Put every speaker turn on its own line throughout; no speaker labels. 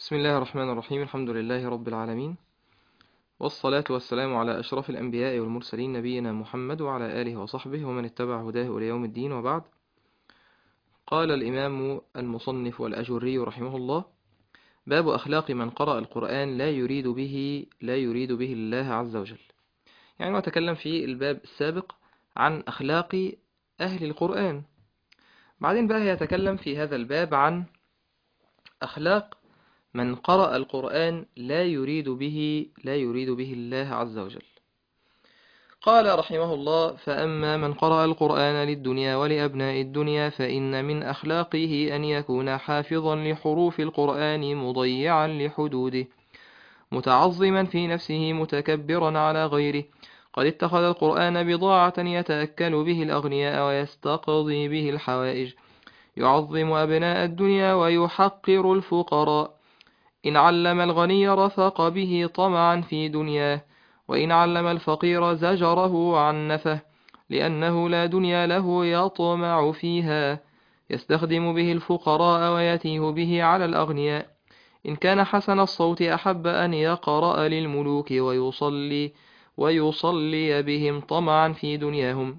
بسم الله الرحمن الرحيم الحمد لله رب العالمين والصلاة والسلام على أشرف الأنبياء والمرسلين نبينا محمد وعلى آله وصحبه ومن اتبع هداه إلى يوم الدين وبعد قال الإمام المصنف والأجري رحمه الله باب أخلاق من قرأ القرآن لا يريد به لا يريد به الله عز وجل يعني وتكلم في الباب السابق عن أخلاق أهل القرآن بعدين بقى يتكلم في هذا الباب عن أخلاق من قرأ القرآن لا يريد به لا يريد به الله عز وجل قال رحمه الله فأما من قرأ القرآن للدنيا ولأبناء الدنيا فإن من أخلاقه أن يكون حافظا لحروف القرآن مضيعا لحدوده متعظما في نفسه متكبرا على غيره قد اتخذ القرآن بضاعة يتأكل به الأغنياء ويستقضي به الحوائج يعظم أبناء الدنيا ويحقر الفقراء إن علم الغني رفق به طمعا في دنياه وإن علم الفقير زجره عنفه لأنه لا دنيا له يطمع فيها يستخدم به الفقراء ويتيه به على الأغنياء إن كان حسن الصوت أحب أن يقرأ للملوك ويصلي ويصلي بهم طمعا في دنياهم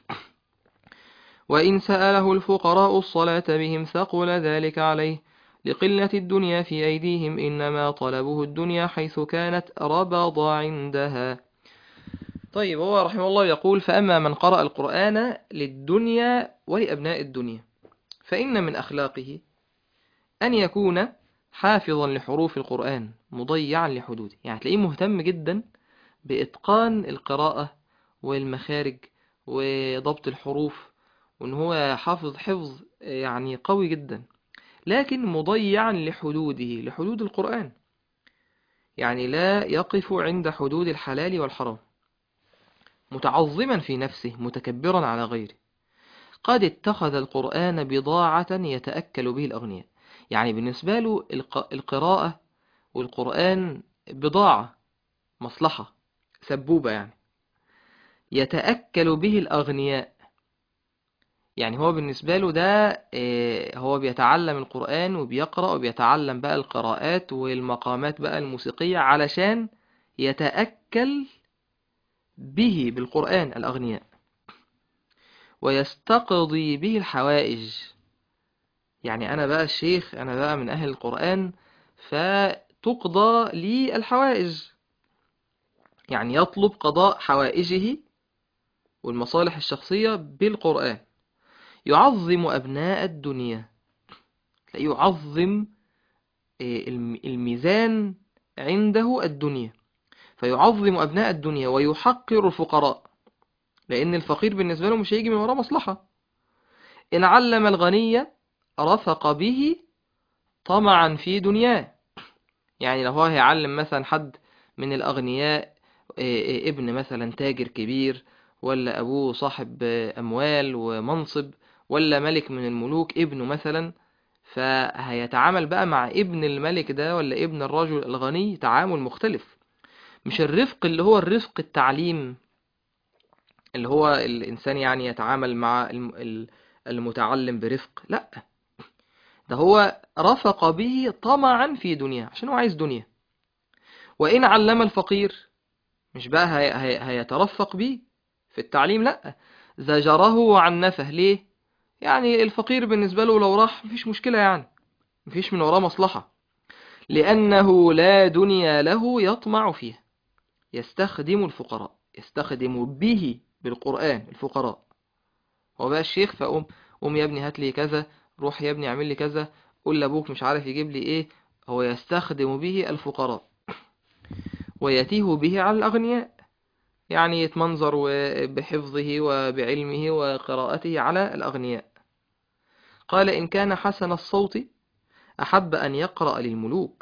وإن سأله الفقراء الصلاة بهم ثقل ذلك عليه لقلة الدنيا في أيديهم إنما طلبه الدنيا حيث كانت ربض عندها طيب هو رحمه الله يقول فأما من قرأ القرآن للدنيا ولأبناء الدنيا فإن من أخلاقه أن يكون حافظا لحروف القرآن مضيعا لحدوده يعني تلاقيه مهتم جدا بإتقان القراءة والمخارج وضبط الحروف وإن هو حافظ حفظ يعني قوي جدا لكن مضيعا لحدوده لحدود القرآن يعني لا يقف عند حدود الحلال والحرام متعظما في نفسه متكبرا على غيره قد اتخذ القرآن بضاعة يتأكل به الأغنياء يعني بالنسبة له القراءة والقرآن بضاعة مصلحة سبوبة يعني يتأكل به الأغنياء يعني هو بالنسبة له ده هو بيتعلم القرآن وبيقرأ وبيتعلم بقى القراءات والمقامات بقى الموسيقية علشان يتأكل به بالقرآن الأغنياء ويستقضي به الحوائج يعني أنا بقى الشيخ أنا بقى من أهل القرآن فتقضى لي الحوائج يعني يطلب قضاء حوائجه والمصالح الشخصية بالقرآن يعظم أبناء الدنيا يعظم الميزان عنده الدنيا فيعظم أبناء الدنيا ويحقر الفقراء لأن الفقير بالنسبة له مش هيجي من وراه مصلحة إن علم الغني رفق به طمعا في دنياه يعني لو هو هيعلم مثلا حد من الأغنياء ابن مثلا تاجر كبير ولا أبوه صاحب أموال ومنصب ولا ملك من الملوك ابنه مثلا فهيتعامل بقى مع ابن الملك ده ولا ابن الرجل الغني تعامل مختلف مش الرفق اللي هو الرفق التعليم اللي هو الإنسان يعني يتعامل مع المتعلم برفق لا ده هو رفق به طمعا في دنيا عشان هو عايز دنيا وإن علم الفقير مش بقى هي هي هيترفق بيه في التعليم لا زجره عنفه ليه يعني الفقير بالنسبة له لو راح مفيش مشكلة يعني مفيش من وراه مصلحة لأنه لا دنيا له يطمع فيها يستخدم الفقراء يستخدم به بالقرآن الفقراء هو بقى الشيخ فأقوم قوم يا ابني هات لي كذا روح يا ابني اعمل لي كذا قول لابوك مش عارف يجيب لي ايه هو يستخدم به الفقراء ويتيه به على الأغنياء يعني يتمنظر بحفظه وبعلمه وقراءته على الأغنياء قال إن كان حسن الصوت أحب أن يقرأ للملوك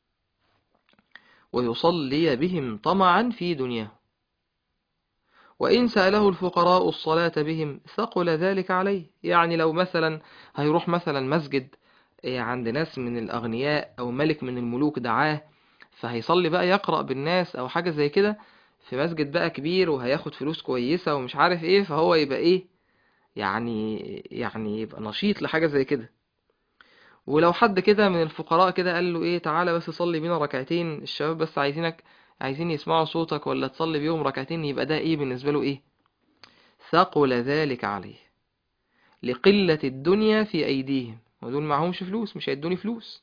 ويصلي بهم طمعا في دنياه وإن سأله الفقراء الصلاة بهم ثقل ذلك عليه يعني لو مثلا هيروح مثلا مسجد عند ناس من الأغنياء أو ملك من الملوك دعاه فهيصلي بقى يقرأ بالناس أو حاجة زي كده في مسجد بقى كبير وهياخد فلوس كويسة ومش عارف ايه فهو يبقى ايه يعني يعني يبقى نشيط لحاجة زي كده ولو حد كده من الفقراء كده قال له ايه تعالى بس صلي بينا ركعتين الشباب بس عايزينك عايزين يسمعوا صوتك ولا تصلي بيهم ركعتين يبقى ده ايه بالنسبة له ايه ثقل ذلك عليه لقلة الدنيا في أيديهم ودول معهمش فلوس مش هيدوني فلوس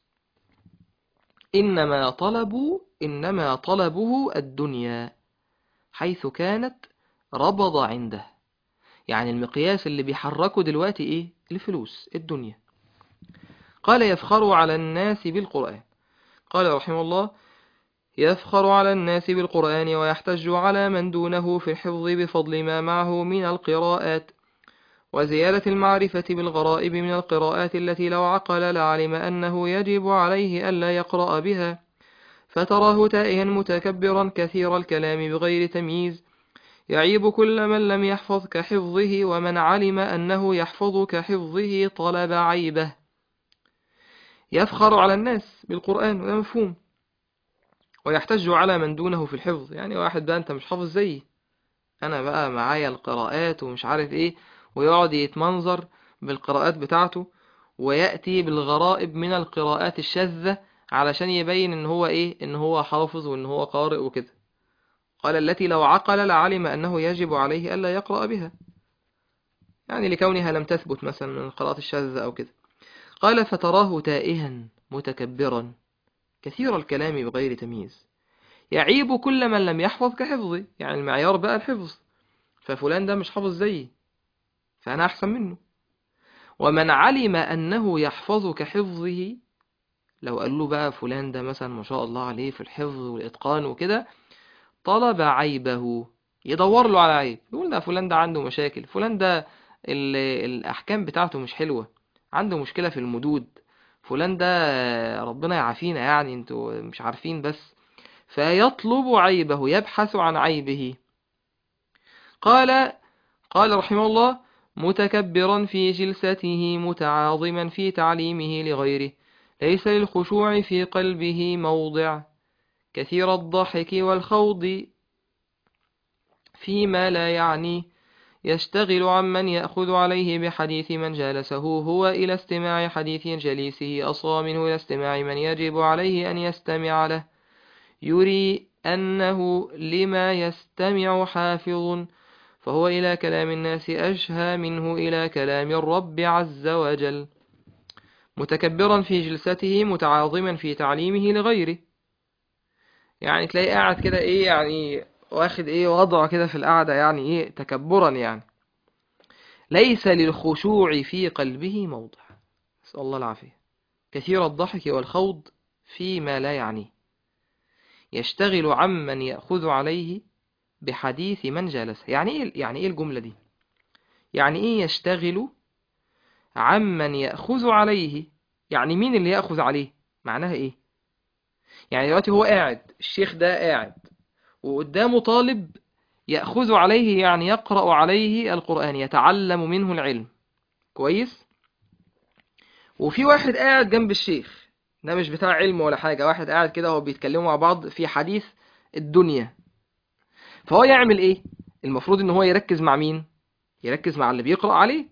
إنما طلبوا إنما طلبه الدنيا حيث كانت ربض عنده يعني المقياس اللي بيحركه دلوقتي إيه الفلوس الدنيا قال يفخر على الناس بالقرآن قال رحمه الله يفخر على الناس بالقرآن ويحتج على من دونه في الحفظ بفضل ما معه من القراءات وزيادة المعرفة بالغرائب من القراءات التي لو عقل لعلم أنه يجب عليه ألا يقرأ بها فتراه تائها متكبرا كثير الكلام بغير تمييز يعيب كل من لم يحفظ كحفظه ومن علم أنه يحفظ كحفظه طلب عيبه يفخر على الناس بالقرآن وده مفهوم ويحتج على من دونه في الحفظ يعني واحد بقى أنت مش حافظ زيي أنا بقى معايا القراءات ومش عارف إيه ويقعد يتمنظر بالقراءات بتاعته ويأتي بالغرائب من القراءات الشاذة علشان يبين ان هو ايه ان هو حافظ وان هو قارئ وكده قال التي لو عقل لعلم انه يجب عليه الا يقرأ بها يعني لكونها لم تثبت مثلا من القراءات الشاذة او كده قال فتراه تائها متكبرا كثير الكلام بغير تمييز يعيب كل من لم يحفظ كحفظه يعني المعيار بقى الحفظ ففلان ده مش حافظ زيي فأنا أحسن منه ومن علم أنه يحفظ كحفظه لو قال له بقى فلان ده مثلا ما شاء الله عليه في الحفظ والإتقان وكده طلب عيبه يدور له على عيب يقول ده فلان ده عنده مشاكل فلان ده الأحكام بتاعته مش حلوة عنده مشكلة في المدود فلان ده ربنا يعافينا يعني انتوا مش عارفين بس فيطلب عيبه يبحث عن عيبه قال قال رحمه الله متكبرا في جلسته متعاظما في تعليمه لغيره ليس للخشوع في قلبه موضع كثير الضحك والخوض فيما لا يعني يشتغل عمن يأخذ عليه بحديث من جالسه هو إلى استماع حديث جليسه أصغى منه إلى استماع من يجب عليه أن يستمع له يري أنه لما يستمع حافظ فهو إلى كلام الناس أشهى منه إلى كلام الرب عز وجل متكبرا في جلسته متعاظما في تعليمه لغيره يعني تلاقي قاعد كده ايه يعني واخد ايه وضع كده في القعدة يعني ايه تكبرا يعني ليس للخشوع في قلبه موضع نسأل الله العافية كثير الضحك والخوض فيما لا يعنيه يشتغل عمن يأخذ عليه بحديث من جالسه يعني ايه يعني ايه الجملة دي يعني ايه يشتغل عمن يأخذ عليه يعني مين اللي يأخذ عليه معناها ايه يعني دلوقتي هو قاعد الشيخ ده قاعد وقدامه طالب يأخذ عليه يعني يقرأ عليه القرآن يتعلم منه العلم كويس وفي واحد قاعد جنب الشيخ ده مش بتاع علم ولا حاجة واحد قاعد كده وهو بيتكلموا مع بعض في حديث الدنيا فهو يعمل ايه المفروض ان هو يركز مع مين يركز مع اللي بيقرأ عليه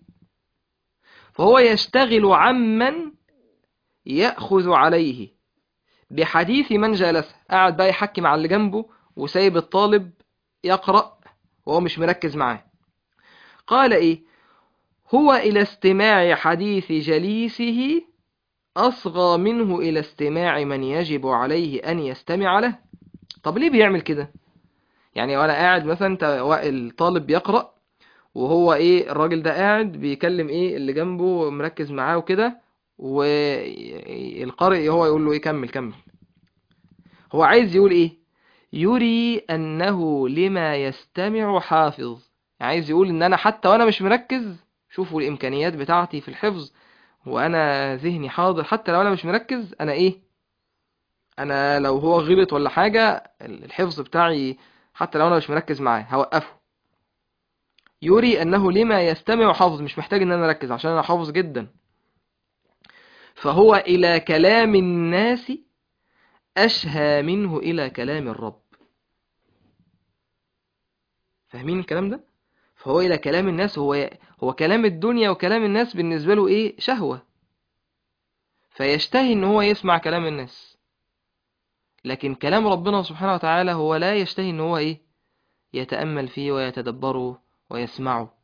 فهو يشتغل عمن يأخذ عليه بحديث من جالسه قاعد بقى يحكي مع اللي جنبه وسايب الطالب يقرأ وهو مش مركز معاه قال ايه هو إلى استماع حديث جليسه أصغى منه إلى استماع من يجب عليه أن يستمع له طب ليه بيعمل كده يعني وانا قاعد مثلا انت الطالب بيقرأ وهو ايه الراجل ده قاعد بيكلم ايه اللي جنبه مركز معاه وكده والقارئ هو يقول له ايه كمل كمل هو عايز يقول ايه يري انه لما يستمع حافظ عايز يقول ان انا حتى وانا مش مركز شوفوا الامكانيات بتاعتي في الحفظ وانا ذهني حاضر حتى لو انا مش مركز انا ايه انا لو هو غلط ولا حاجة الحفظ بتاعي حتى لو انا مش مركز معاه هوقفه يري انه لما يستمع حافظ مش محتاج ان انا اركز عشان انا حافظ جدا فهو الى كلام الناس اشهى منه الى كلام الرب فاهمين الكلام ده فهو الى كلام الناس هو هو كلام الدنيا وكلام الناس بالنسبه له ايه شهوه فيشتهي ان هو يسمع كلام الناس لكن كلام ربنا سبحانه وتعالى هو لا يشتهي ان هو ايه يتأمل فيه ويتدبره ويسمعه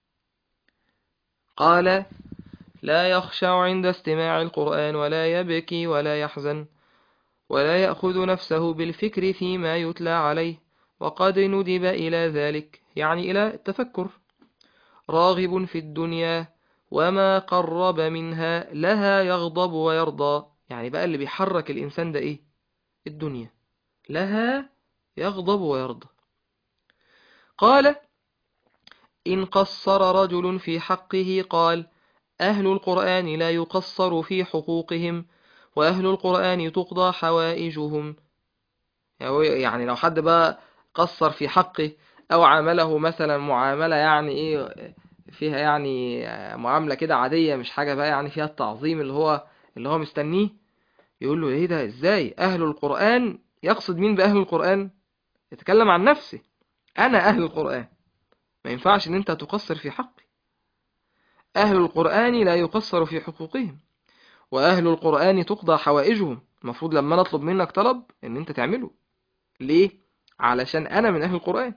قال لا يخشع عند استماع القرآن ولا يبكي ولا يحزن ولا يأخذ نفسه بالفكر فيما يتلى عليه وقد ندب إلى ذلك يعني إلى التفكر راغب في الدنيا وما قرب منها لها يغضب ويرضى يعني بقى اللي بيحرك الإنسان ده إيه الدنيا لها يغضب ويرضى قال إن قصر رجل في حقه قال أهل القرآن لا يقصر في حقوقهم وأهل القرآن تقضى حوائجهم يعني لو حد بقى قصر في حقه أو عامله مثلا معاملة يعني إيه فيها يعني معاملة كده عادية مش حاجة بقى يعني فيها التعظيم اللي هو اللي هو مستنيه يقول له ايه ده ازاي اهل القرآن يقصد مين باهل القرآن يتكلم عن نفسه انا اهل القرآن ما ينفعش ان انت تقصر في حقي اهل القرآن لا يقصر في حقوقهم واهل القرآن تقضى حوائجهم المفروض لما نطلب منك طلب ان انت تعمله ليه علشان انا من اهل القرآن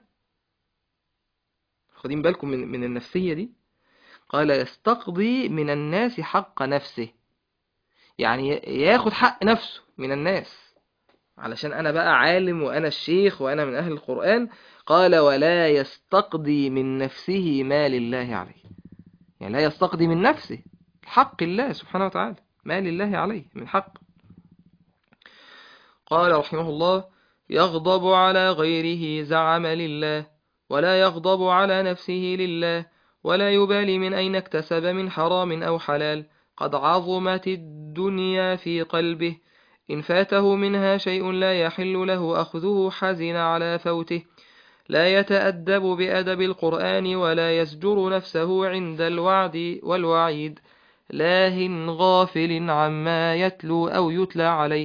خدين بالكم من من النفسية دي قال يستقضي من الناس حق نفسه يعني ياخد حق نفسه من الناس علشان انا بقى عالم وانا الشيخ وانا من اهل القرآن قال ولا يستقضي من نفسه ما لله عليه يعني لا يستقضي من نفسه حق الله سبحانه وتعالى ما لله عليه من حق قال رحمه الله يغضب على غيره زعم لله ولا يغضب على نفسه لله ولا يبالي من أين اكتسب من حرام أو حلال قد عظمت الدنيا في قلبه إن فاته منها شيء لا يحل له أخذه حزن على فوته لا يتأدب بأدب القرآن ولا يسجر نفسه عند الوعد والوعيد لاه غافل عما يتلو أو يتلى عليه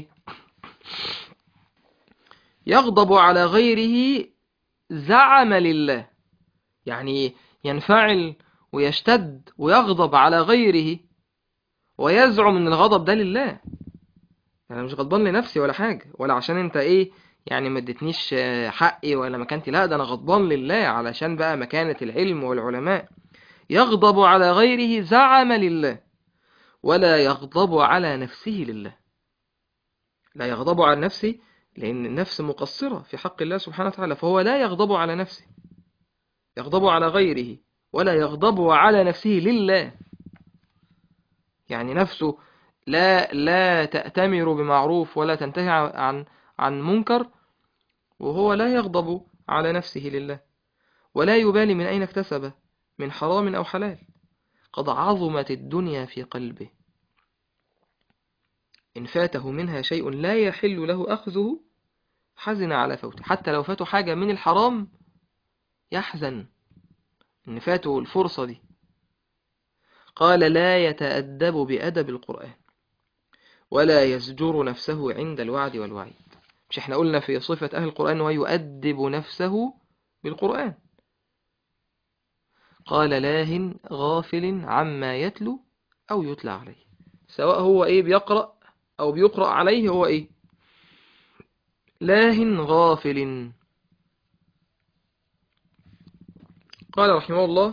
يغضب على غيره زعم لله يعني ينفعل ويشتد ويغضب على غيره ويزعم ان الغضب ده لله انا مش غضبان لنفسي ولا حاجة ولا عشان انت ايه يعني ما اديتنيش حقي ولا مكانتي لا ده انا غضبان لله علشان بقى مكانة العلم والعلماء يغضب على غيره زعم لله ولا يغضب على نفسه لله لا يغضب على نفسه لأن النفس مقصرة في حق الله سبحانه وتعالى فهو لا يغضب على نفسه يغضب على غيره ولا يغضب على نفسه لله يعني نفسه لا لا تأتمر بمعروف ولا تنتهي عن عن منكر وهو لا يغضب على نفسه لله ولا يبالي من أين اكتسب من حرام أو حلال قد عظمت الدنيا في قلبه إن فاته منها شيء لا يحل له أخذه حزن على فوته حتى لو فاته حاجة من الحرام يحزن إن فاته الفرصة دي قال لا يتأدب بأدب القرآن ولا يزجر نفسه عند الوعد والوعيد مش احنا قلنا في صفة أهل القرآن ويؤدب نفسه بالقرآن قال لاه غافل عما يتلو أو يتلى عليه سواء هو إيه بيقرأ أو بيقرأ عليه هو إيه لاه غافل قال رحمه الله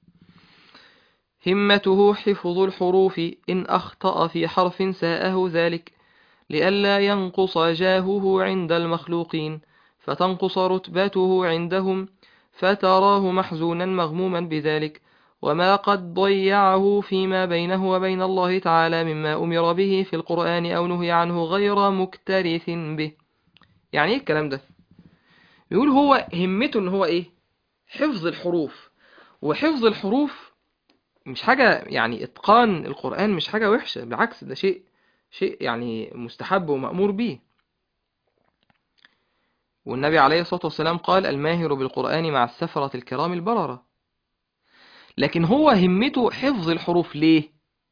همته حفظ الحروف إن أخطأ في حرف ساءه ذلك لئلا ينقص جاهه عند المخلوقين فتنقص رتبته عندهم فتراه محزونا مغموما بذلك وما قد ضيعه فيما بينه وبين الله تعالى مما أمر به في القرآن أو نهي عنه غير مكترث به يعني ايه الكلام ده يقول هو همته ان هو ايه حفظ الحروف وحفظ الحروف مش حاجة يعني اتقان القرآن مش حاجة وحشة بالعكس ده شيء شيء يعني مستحب ومأمور به والنبي عليه الصلاة والسلام قال الماهر بالقرآن مع السفرة الكرام البررة لكن هو همته حفظ الحروف ليه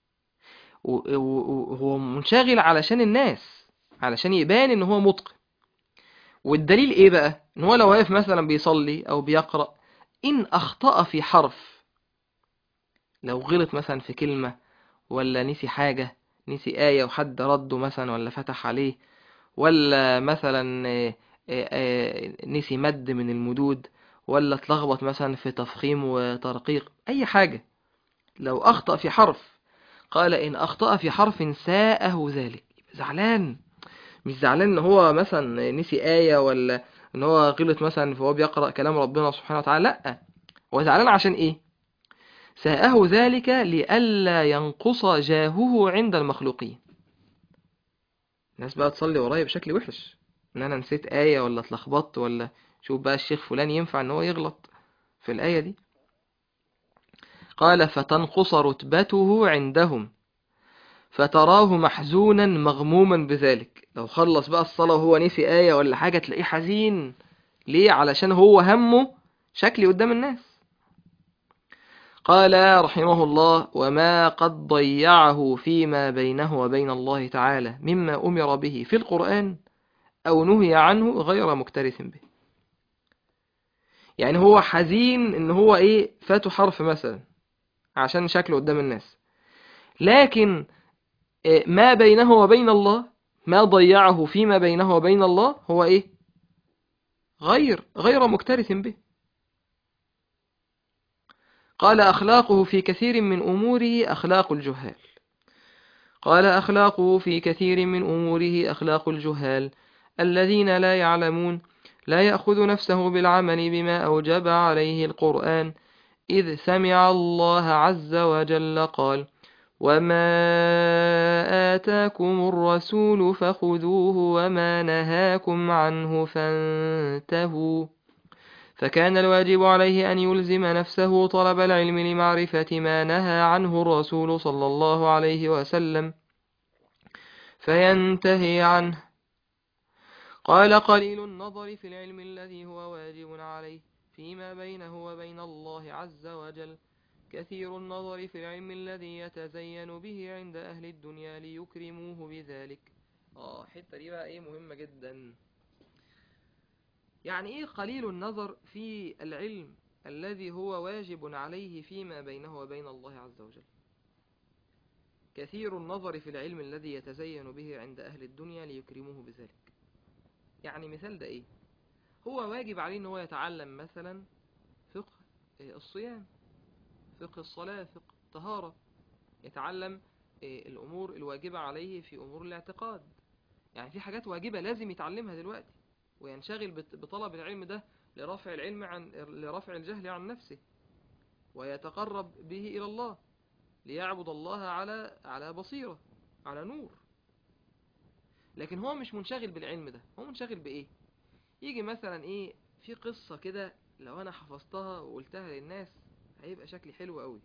وهو منشغل علشان الناس علشان يبان ان هو متقن والدليل ايه بقى ان هو لو واقف مثلا بيصلي او بيقرأ ان اخطأ في حرف لو غلط مثلا في كلمة ولا نسي حاجة نسي آية وحد رده مثلا ولا فتح عليه ولا مثلا آه، آه، آه، نسي مد من المدود ولا اتلخبط مثلا في تفخيم وترقيق أي حاجة لو أخطأ في حرف قال إن أخطأ في حرف ساءه ذلك يبقى زعلان مش زعلان إن هو مثلا نسي آية ولا إن هو غلط مثلا فهو بيقرأ كلام ربنا سبحانه وتعالى لأ هو زعلان عشان إيه ساءه ذلك لئلا ينقص جاهه عند المخلوقين الناس بقى تصلي ورايا بشكل وحش ان انا نسيت آية ولا اتلخبطت ولا شوف بقى الشيخ فلان ينفع ان هو يغلط في الآية دي قال فتنقص رتبته عندهم فتراه محزونا مغموما بذلك لو خلص بقى الصلاة وهو نسي آية ولا حاجة تلاقيه حزين ليه علشان هو همه شكلي قدام الناس قال رحمه الله وما قد ضيعه فيما بينه وبين الله تعالى مما أمر به في القرآن أو نهي عنه غير مكترث به يعني هو حزين ان هو ايه فاته حرف مثلا عشان شكله قدام الناس لكن إيه ما بينه وبين الله ما ضيعه فيما بينه وبين الله هو ايه غير غير مكترث به قال أخلاقه في كثير من أموره أخلاق الجهال قال أخلاقه في كثير من أموره أخلاق الجهال الذين لا يعلمون لا يأخذ نفسه بالعمل بما أوجب عليه القرآن إذ سمع الله عز وجل قال وما آتاكم الرسول فخذوه وما نهاكم عنه فانتهوا فكان الواجب عليه أن يلزم نفسه طلب العلم لمعرفة ما نهى عنه الرسول صلى الله عليه وسلم فينتهي عنه قال قليل النظر في العلم الذي هو واجب عليه فيما بينه وبين الله عز وجل كثير النظر في العلم الذي يتزين به عند أهل الدنيا ليكرموه بذلك آه حتة دي بقى إيه مهمة جدا يعني إيه قليل النظر في العلم الذي هو واجب عليه فيما بينه وبين الله عز وجل كثير النظر في العلم الذي يتزين به عند أهل الدنيا ليكرموه بذلك يعني مثال ده إيه هو واجب عليه ان هو يتعلم مثلا فقه الصيام فقه الصلاة فقه الطهارة يتعلم الأمور الواجبة عليه في أمور الاعتقاد يعني في حاجات واجبة لازم يتعلمها دلوقتي وينشغل بطلب العلم ده لرفع العلم عن لرفع الجهل عن نفسه ويتقرب به إلى الله ليعبد الله على على بصيرة على نور لكن هو مش منشغل بالعلم ده هو منشغل بإيه يجي مثلا إيه في قصة كده لو أنا حفظتها وقلتها للناس هيبقى شكلي حلو قوي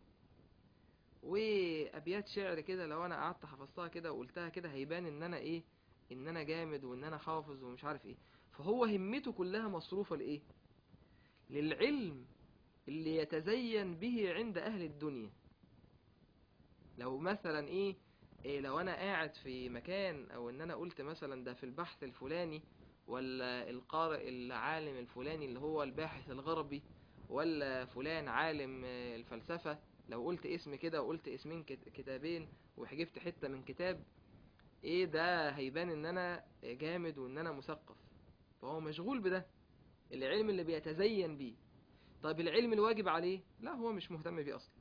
وأبيات شعر كده لو أنا قعدت حفظتها كده وقلتها كده هيبان إن أنا إيه إن أنا جامد وإن أنا حافظ ومش عارف إيه فهو همته كلها مصروفة لإيه للعلم اللي يتزين به عند أهل الدنيا لو مثلا إيه إيه لو انا قاعد في مكان او ان انا قلت مثلا ده في البحث الفلاني ولا القارئ العالم الفلاني اللي هو الباحث الغربي ولا فلان عالم الفلسفة لو قلت اسم كده وقلت اسمين كتابين وحجبت حتة من كتاب ايه ده هيبان ان انا جامد وان انا مثقف فهو مشغول بده العلم اللي بيتزين بيه طيب العلم الواجب عليه لا هو مش مهتم بيه اصلا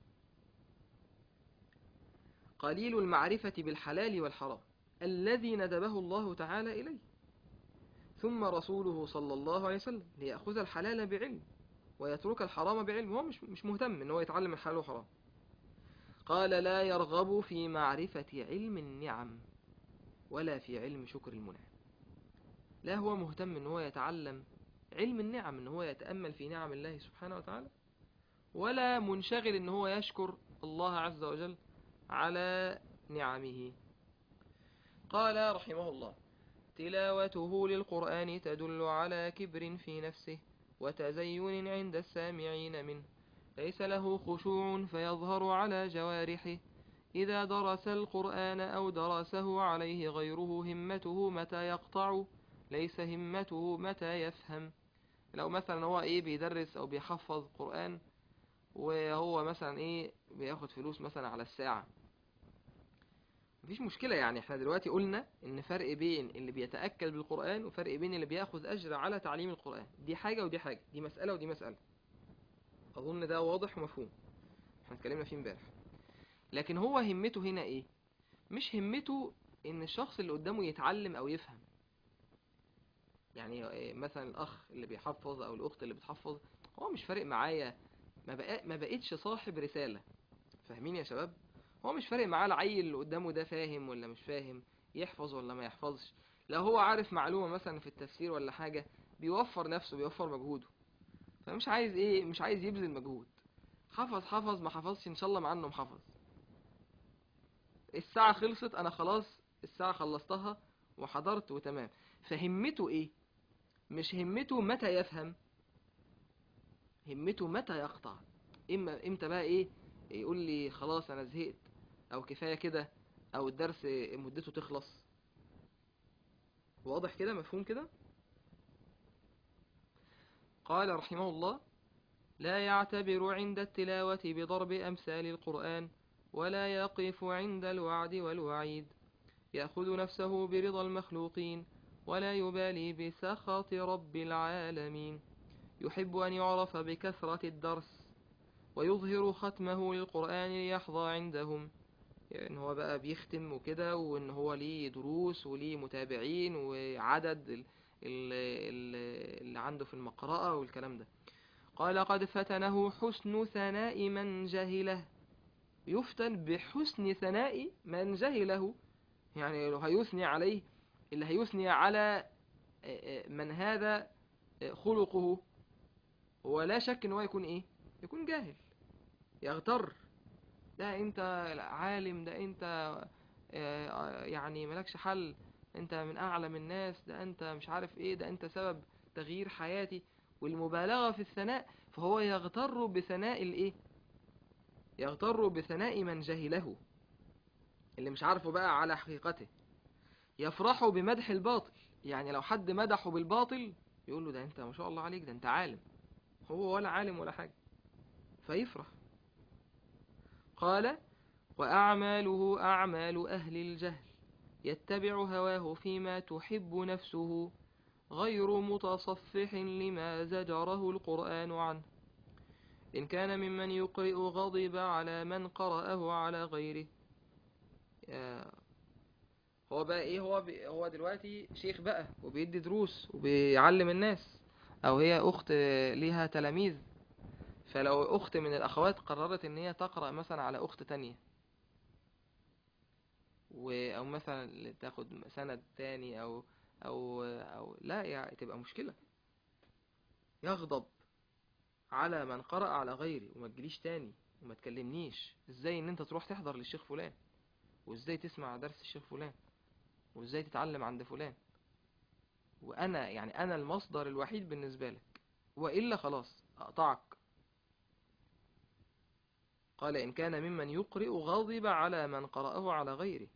قليل المعرفة بالحلال والحرام الذي ندبه الله تعالى إليه ثم رسوله صلى الله عليه وسلم ليأخذ الحلال بعلم ويترك الحرام بعلم هو مش مش مهتم ان هو يتعلم الحلال والحرام قال لا يرغب في معرفة علم النعم ولا في علم شكر المنعم لا هو مهتم ان هو يتعلم علم النعم ان هو يتأمل في نعم الله سبحانه وتعالى ولا منشغل ان هو يشكر الله عز وجل على نعمه قال رحمه الله تلاوته للقرآن تدل على كبر في نفسه وتزين عند السامعين منه ليس له خشوع فيظهر على جوارحه إذا درس القرآن أو درسه عليه غيره همته متى يقطع ليس همته متى يفهم لو مثلا هو ايه بيدرس او بيحفظ قرآن وهو مثلا ايه بياخد فلوس مثلا على الساعة مفيش مشكلة يعني احنا دلوقتي قلنا ان فرق بين اللي بيتأكل بالقرآن وفرق بين اللي بياخذ أجر على تعليم القرآن دي حاجة ودي حاجة دي مسألة ودي مسألة أظن ده واضح ومفهوم احنا اتكلمنا فيه امبارح لكن هو همته هنا ايه مش همته ان الشخص اللي قدامه يتعلم او يفهم يعني إيه مثلا الاخ اللي بيحفظ او الاخت اللي بتحفظ هو مش فارق معايا ما بقى ما بقتش صاحب رسالة فاهمين يا شباب هو مش فارق معاه العيل اللي قدامه ده فاهم ولا مش فاهم يحفظ ولا ما يحفظش لو هو عارف معلومة مثلا في التفسير ولا حاجة بيوفر نفسه بيوفر مجهوده فمش عايز ايه مش عايز يبذل مجهود حفظ حفظ ما حفظش ان شاء الله مع انه محفظ الساعة خلصت انا خلاص الساعة خلصتها وحضرت وتمام فهمته ايه مش همته متى يفهم همته متى يقطع اما امتى بقى ايه يقول لي خلاص انا زهقت او كفاية كده او الدرس مدته تخلص واضح كده مفهوم كده قال رحمه الله لا يعتبر عند التلاوة بضرب أمثال القرآن ولا يقف عند الوعد والوعيد يأخذ نفسه برضا المخلوقين ولا يبالي بسخط رب العالمين يحب أن يعرف بكثرة الدرس ويظهر ختمه للقرآن ليحظى عندهم يعني هو بقى بيختم وكده وان هو ليه دروس وليه متابعين وعدد ال- ال- ال- اللي عنده في المقرأة والكلام ده قال قد فتنه حسن ثناء من جهله يفتن بحسن ثناء من جهله يعني لو هيثني عليه اللي هيثني على من هذا خلقه ولا شك ان هو يكون ايه يكون جاهل يغتر ده انت عالم ده انت آه، يعني ملكش حل انت من اعلم الناس ده انت مش عارف ايه ده انت سبب تغيير حياتي والمبالغة في الثناء فهو يغتر بثناء الايه يغتر بثناء من جهله اللي مش عارفه بقى على حقيقته يفرح بمدح الباطل يعني لو حد مدحه بالباطل يقول له ده انت ما شاء الله عليك ده انت عالم هو ولا عالم ولا حاجة فيفرح قال وأعماله أعمال أهل الجهل يتبع هواه فيما تحب نفسه غير متصفح لما زجره القرآن عنه إن كان ممن يقرئ غضب على من قرأه على غيره يا- هو بقى ايه هو بي هو دلوقتي شيخ بقى وبيدي دروس وبيعلم الناس او هي اخت ليها تلاميذ فلو اخت من الاخوات قررت ان هي تقرأ مثلا على اخت تانية و او مثلا تاخد سند تاني او او او لا يعني تبقى مشكلة يغضب على من قرأ على غيري وما تجيليش تاني وما تكلمنيش ازاي ان انت تروح تحضر للشيخ فلان وازاي تسمع درس الشيخ فلان وازاي تتعلم عند فلان وانا يعني انا المصدر الوحيد بالنسبة لك وإلا خلاص اقطعك قال إن كان ممن يقرئ غضب على من قرأه على غيره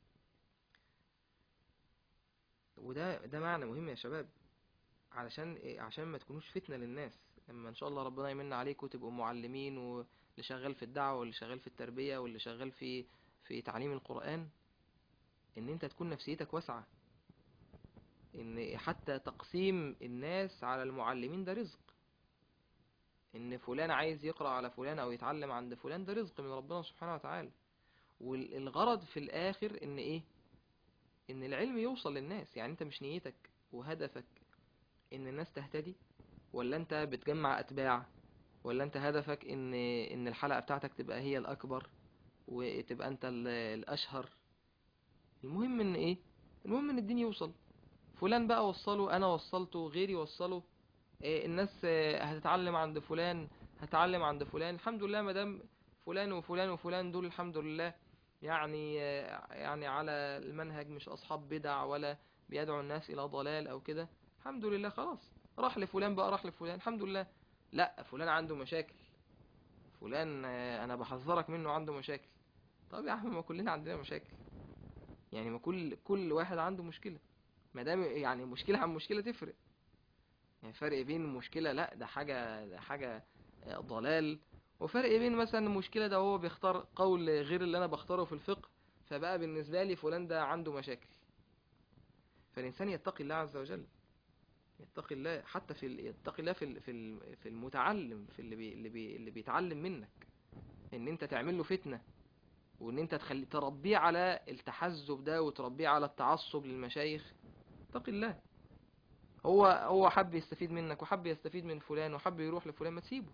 وده ده معنى مهم يا شباب علشان إيه؟ عشان ما تكونوش فتنة للناس لما ان شاء الله ربنا يمن عليكم وتبقوا معلمين واللي شغال في الدعوة واللي شغال في التربية واللي شغال في في تعليم القرآن ان انت تكون نفسيتك واسعة ان حتى تقسيم الناس على المعلمين ده رزق ان فلان عايز يقرأ على فلان او يتعلم عند فلان ده رزق من ربنا سبحانه وتعالى والغرض في الاخر ان ايه ان العلم يوصل للناس يعني انت مش نيتك وهدفك ان الناس تهتدي ولا انت بتجمع اتباع ولا انت هدفك ان ان الحلقة بتاعتك تبقى هي الاكبر وتبقى انت ال- الاشهر المهم ان ايه المهم ان الدين يوصل فلان بقى وصله انا وصلته غيري وصله إيه الناس آه، هتتعلم عند فلان هتعلم عند فلان الحمد لله مدام فلان وفلان وفلان دول الحمد لله يعني آه، يعني على المنهج مش اصحاب بدع ولا بيدعو الناس الى ضلال او كده الحمد لله خلاص راح لفلان بقى راح لفلان الحمد لله لا فلان عنده مشاكل فلان آه، انا بحذرك منه عنده مشاكل طب يا عم ما كلنا عندنا مشاكل يعني ما كل كل واحد عنده مشكلة ما دام يعني مشكلة عن مشكلة تفرق يعني فرق بين مشكلة لا ده حاجة ده حاجة آه، ضلال وفرق بين مثلا مشكلة ده هو بيختار قول غير اللي انا بختاره في الفقه فبقى بالنسبة لي فلان ده عنده مشاكل فالإنسان يتقي الله عز وجل يتقي الله حتى في ال- يتقي الله في ال- في ال- في المتعلم في اللي بي اللي بي اللي بيتعلم منك ان انت تعمل له فتنة وان انت تخلي تربيه على التحزب ده وتربيه على التعصب للمشايخ اتقي الله هو هو حب يستفيد منك وحب يستفيد من فلان وحب يروح لفلان ما تسيبه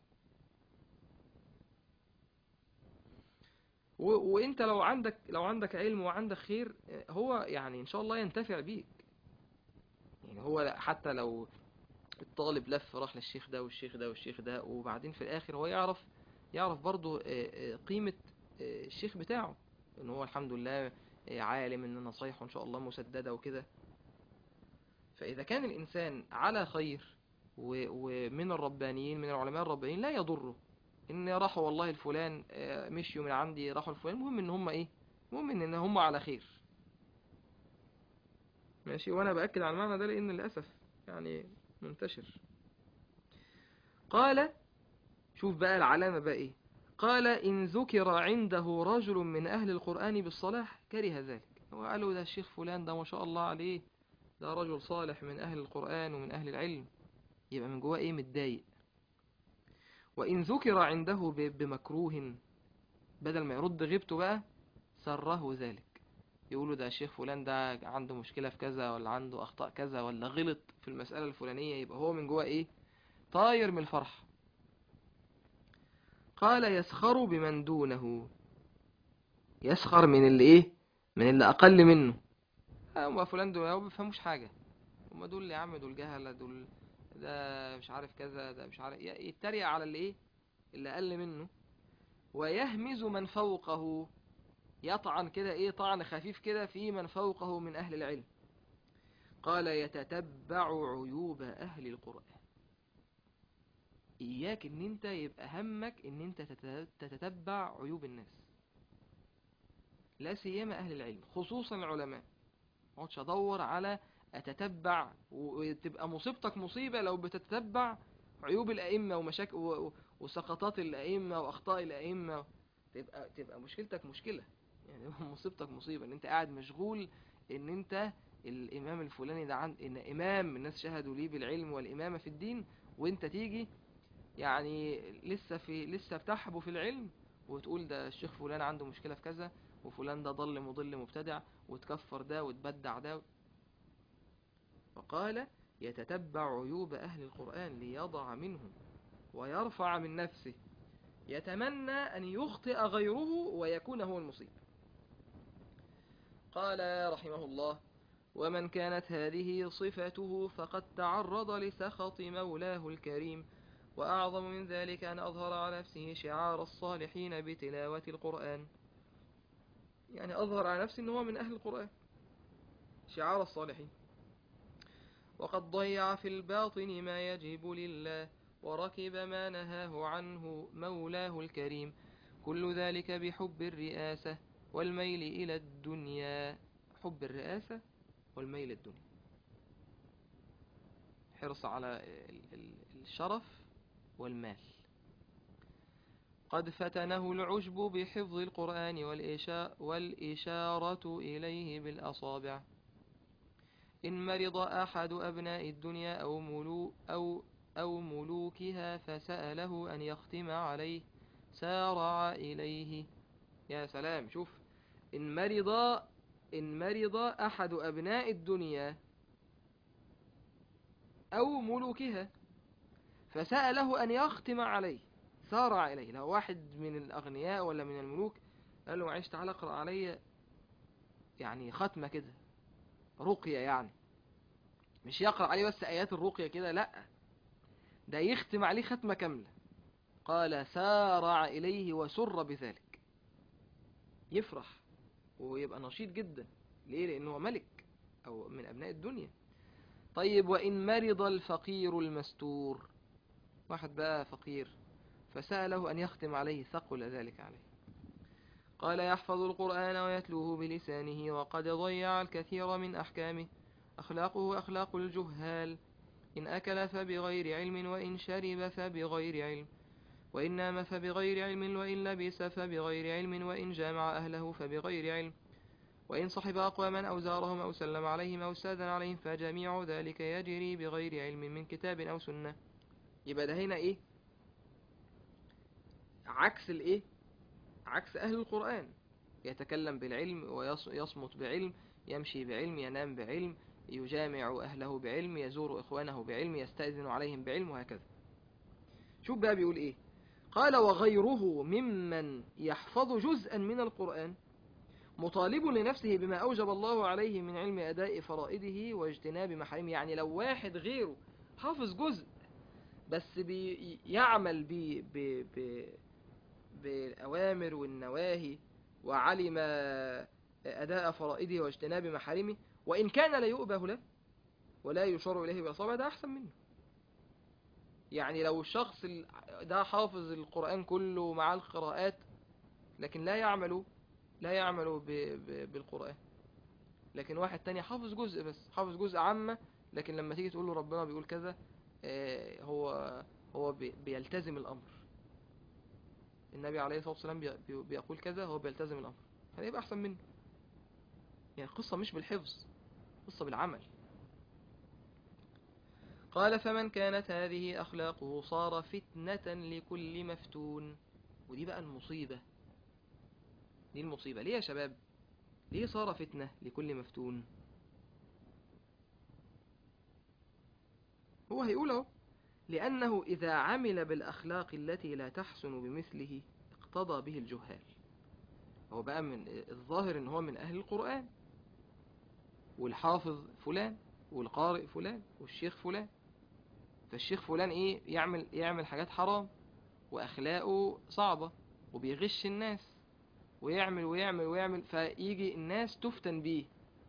و... وانت لو عندك لو عندك علم وعندك خير آه، هو يعني ان شاء الله ينتفع بيك يعني هو حتى لو الطالب لف راح للشيخ ده والشيخ ده والشيخ ده وبعدين في الاخر هو يعرف يعرف برضو آه، آه، قيمة آه، الشيخ بتاعه ان هو الحمد لله آه، عالم ان نصايحه ان شاء الله مسددة وكده فاذا كان الانسان على خير و- ومن الربانيين من العلماء الربانيين لا يضره ان راحوا والله الفلان آه، مشيوا من عندي راحوا الفلان المهم ان هم ايه المهم ان إن هم على خير ماشي وانا باكد على المعنى ده لان للاسف يعني منتشر قال شوف بقى العلامة بقى ايه قال إن ذكر عنده رجل من أهل القرآن بالصلاح كره ذلك وقالوا ده الشيخ فلان ده ما شاء الله عليه ده رجل صالح من أهل القرآن ومن أهل العلم يبقى من جواه ايه متضايق وإن ذكر عنده ب- بمكروه بدل ما يرد غيبته بقى سره ذلك يقولوا ده الشيخ فلان ده عنده مشكلة في كذا ولا عنده أخطاء كذا ولا غلط في المسألة الفلانية يبقى هو من جواه ايه طاير من الفرح قال يسخر بمن دونه يسخر من اللي ايه من اللي اقل منه هم فلان دول ما بيفهموش حاجه هم دول يا عم دول جهله دول ده مش عارف كذا ده مش عارف ي- يتريق على اللي ايه اللي اقل منه ويهمز من فوقه يطعن كده ايه طعن خفيف كده في من فوقه من اهل العلم قال يتتبع عيوب اهل القرآن إياك إن أنت يبقى همك إن أنت تت- تتتبع عيوب الناس لا سيما أهل العلم خصوصا العلماء ما اقعدش أدور على أتتبع و- وتبقى مصيبتك مصيبة لو بتتتبع عيوب الأئمة ومشاكل و- و- وسقطات الأئمة وأخطاء الأئمة تبقى تبقى مشكلتك مشكلة يعني مصيبتك مصيبة إن أنت قاعد مشغول إن أنت الإمام الفلاني ده عند إن إمام الناس شهدوا ليه بالعلم والإمامة في الدين وأنت تيجي يعني لسه في لسه بتحبو في العلم وتقول ده الشيخ فلان عنده مشكلة في كذا وفلان ده ضل مضل مبتدع وتكفر ده وتبدع ده وقال يتتبع عيوب أهل القرآن ليضع منهم ويرفع من نفسه يتمنى أن يخطئ غيره ويكون هو المصيب قال رحمه الله ومن كانت هذه صفته فقد تعرض لسخط مولاه الكريم وأعظم من ذلك أن أظهر على نفسه شعار الصالحين بتلاوة القرآن يعني أظهر على نفسه أنه هو من أهل القرآن شعار الصالحين وقد ضيع في الباطن ما يجب لله وركب ما نهاه عنه مولاه الكريم كل ذلك بحب الرئاسة والميل إلى الدنيا حب الرئاسة والميل الدنيا حرص على ال- ال- الشرف والمال قد فتنه العجب بحفظ القرآن والإشا- والإشارة إليه بالأصابع إن مرض أحد أبناء الدنيا أو, ملو أو, أو ملوكها فسأله أن يختم عليه سارع إليه يا سلام شوف إن مرض إن مرض أحد أبناء الدنيا أو ملوكها فسأله أن يختم عليه سارع إليه لو واحد من الأغنياء ولا من الملوك قال له معلش تعالى اقرأ عليا يعني ختمة كده رقية يعني مش يقرأ عليه بس آيات الرقية كده لأ ده يختم عليه ختمة كاملة قال سارع إليه وسر بذلك يفرح ويبقى نشيط جدا ليه لأنه ملك أو من أبناء الدنيا طيب وإن مرض الفقير المستور واحد بقى فقير فسأله أن يختم عليه ثقل ذلك عليه قال يحفظ القرآن ويتلوه بلسانه وقد ضيع الكثير من أحكامه أخلاقه أخلاق الجهال إن أكل فبغير علم وإن شرب فبغير علم وإن نام فبغير علم وإن لبس فبغير علم وإن جامع أهله فبغير علم وإن صحب أقواما أو زارهم أو سلم عليهم أو استأذن عليهم فجميع ذلك يجري بغير علم من كتاب أو سنة يبقى ده هنا إيه عكس الإيه عكس أهل القرآن يتكلم بالعلم ويصمت بعلم يمشي بعلم ينام بعلم يجامع أهله بعلم يزور إخوانه بعلم يستأذن عليهم بعلم وهكذا شوف بقى بيقول إيه قال وغيره ممن يحفظ جزءا من القرآن مطالب لنفسه بما أوجب الله عليه من علم أداء فرائده واجتناب محارمه يعني لو واحد غيره حافظ جزء بس بيعمل بي بي بي بالأوامر والنواهي وعلم أداء فرائده واجتناب محارمه وإن كان لا يؤبه له ولا يشار إليه بالأصابع ده أحسن منه يعني لو الشخص ده حافظ القرآن كله مع القراءات لكن لا يعمل لا يعمل بالقرآن لكن واحد تاني حافظ جزء بس حافظ جزء عامة لكن لما تيجي تقول له ربنا بيقول كذا هو هو بيلتزم الأمر النبي عليه الصلاة والسلام بيقول كذا هو بيلتزم الأمر هذا يبقى أحسن منه يعني القصة مش بالحفظ قصة بالعمل قال فمن كانت هذه أخلاقه صار فتنة لكل مفتون ودي بقى المصيبة دي المصيبة ليه يا شباب ليه صار فتنة لكل مفتون هو هيقول اهو لأنه إذا عمل بالأخلاق التي لا تحسن بمثله اقتضى به الجهال هو بقى من الظاهر ان هو من أهل القرآن والحافظ فلان والقارئ فلان والشيخ فلان فالشيخ فلان ايه يعمل يعمل حاجات حرام واخلاقه صعبة وبيغش الناس ويعمل ويعمل ويعمل فيجي الناس تفتن بيه